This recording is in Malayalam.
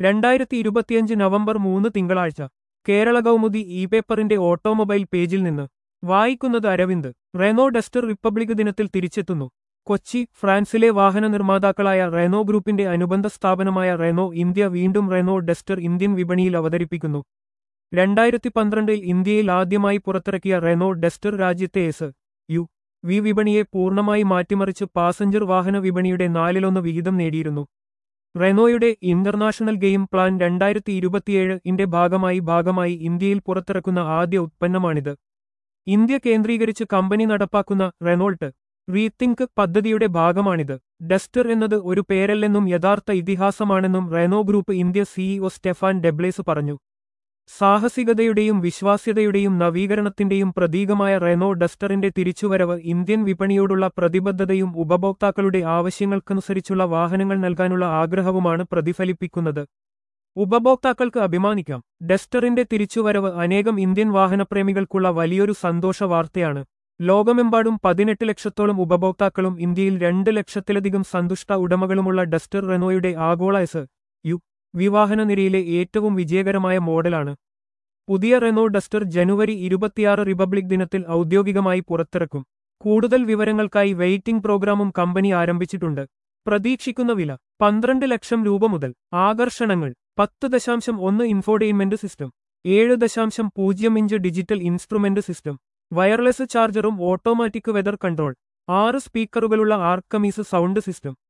രണ്ടായിരത്തി ഇരുപത്തിയഞ്ച് നവംബർ മൂന്ന് തിങ്കളാഴ്ച കേരള കൗമുദി ഇ പേപ്പറിന്റെ ഓട്ടോമൊബൈൽ പേജിൽ നിന്ന് വായിക്കുന്നത് അരവിന്ദ് റെനോ ഡസ്റ്റർ റിപ്പബ്ലിക് ദിനത്തിൽ തിരിച്ചെത്തുന്നു കൊച്ചി ഫ്രാൻസിലെ വാഹന നിർമ്മാതാക്കളായ റെനോ ഗ്രൂപ്പിന്റെ അനുബന്ധ സ്ഥാപനമായ റെനോ ഇന്ത്യ വീണ്ടും റെനോ ഡസ്റ്റർ ഇന്ത്യൻ വിപണിയിൽ അവതരിപ്പിക്കുന്നു രണ്ടായിരത്തി പന്ത്രണ്ടിൽ ഇന്ത്യയിൽ ആദ്യമായി പുറത്തിറക്കിയ റെനോ ഡസ്റ്റർ രാജ്യത്തെ എസ് യു വി വിപണിയെ പൂർണ്ണമായി മാറ്റിമറിച്ച് പാസഞ്ചർ വാഹന വിപണിയുടെ നാലിലൊന്ന് വിഹിതം നേടിയിരുന്നു റെനോയുടെ ഇന്റർനാഷണൽ ഗെയിം പ്ലാൻ രണ്ടായിരത്തി ഇരുപത്തിയേഴ് ഇന്റെ ഭാഗമായി ഭാഗമായി ഇന്ത്യയിൽ പുറത്തിറക്കുന്ന ആദ്യ ഉത്പന്നമാണിത് ഇന്ത്യ കേന്ദ്രീകരിച്ച് കമ്പനി നടപ്പാക്കുന്ന റെനോൾട്ട് റീതിങ്ക് പദ്ധതിയുടെ ഭാഗമാണിത് ഡസ്റ്റർ എന്നത് ഒരു പേരല്ലെന്നും യഥാർത്ഥ ഇതിഹാസമാണെന്നും Renault group India C E O Stephane Deblaise പറഞ്ഞു സാഹസികതയുടെയും വിശ്വാസ്യതയുടെയും നവീകരണത്തിന്റെയും പ്രതീകമായ റെനോ ഡസ്റ്ററിന്റെ തിരിച്ചുവരവ് ഇന്ത്യൻ വിപണിയോടുള്ള പ്രതിബദ്ധതയും ഉപഭോക്താക്കളുടെ ആവശ്യങ്ങൾക്കനുസരിച്ചുള്ള വാഹനങ്ങൾ നൽകാനുള്ള ആഗ്രഹവുമാണ് പ്രതിഫലിപ്പിക്കുന്നത് ഉപഭോക്താക്കൾക്ക് അഭിമാനിക്കാം ഡസ്റ്ററിന്റെ തിരിച്ചുവരവ് അനേകം ഇന്ത്യൻ വാഹനപ്രേമികൾക്കുള്ള വലിയൊരു സന്തോഷ വാർത്തയാണ് ലോകമെമ്പാടും പതിനെട്ട് ലക്ഷത്തോളം ഉപഭോക്താക്കളും ഇന്ത്യയിൽ രണ്ട് ലക്ഷത്തിലധികം സന്തുഷ്ട ഉടമകളുമുള്ള ഡസ്റ്റർ റെനോയുടെ ആഗോള എസ് യു വിവാഹന നിരയിലെ ഏറ്റവും വിജയകരമായ മോഡലാണ് പുതിയ റെനോ ഡസ്റ്റർ ജനുവരി ഇരുപത്തിയാറ് റിപ്പബ്ലിക് ദിനത്തിൽ ഔദ്യോഗികമായി പുറത്തിറക്കും കൂടുതൽ വിവരങ്ങൾക്കായി വെയിറ്റിംഗ് പ്രോഗ്രാമും കമ്പനി ആരംഭിച്ചിട്ടുണ്ട് പ്രതീക്ഷിക്കുന്ന വില പന്ത്രണ്ട് ലക്ഷം രൂപ മുതൽ ആകർഷണങ്ങൾ പത്ത് ദശാംശം ഒന്ന് ഇൻഫോർടെയിൻമെന്റ് സിസ്റ്റം ഏഴ് ദശാംശം പൂജ്യം inch digital instrument system wireless ചാർജറും ഓട്ടോമാറ്റിക് വെതർ കൺട്രോൾ ആറ് സ്പീക്കറുകളുള്ള ആർക്കമീസ് സൗണ്ട് സിസ്റ്റം